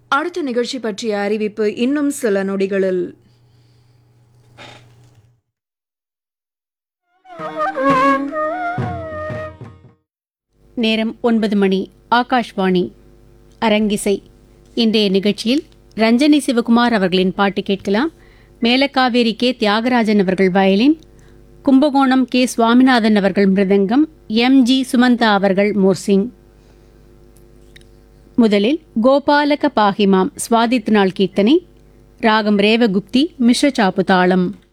அடுத்த நிகழ்ச்சி பற்றிய அறிவிப்பு இன்னும் சில நொடிகளில் நேரம் ஒன்பது மணி ஆகாஷ்வாணி அரங்கிசை இன்றைய நிகழ்ச்சியில் ரஞ்சனி சிவகுமார் அவர்களின் பாட்டு கேட்கலாம் மேலக்காவேரி கே தியாகராஜன் அவர்கள் வயலின் கும்பகோணம் கே சுவாமிநாதன் அவர்கள் மிருதங்கம் எம் ஜி சுமந்தா அவர்கள் மோர்சிங் முதலில் கோபாலக பாகிமாம் சுவாதித் நாள் கீர்த்தனை ராகம் ரேவகுப்தி மிஸ்ர சாப்பு தாளம்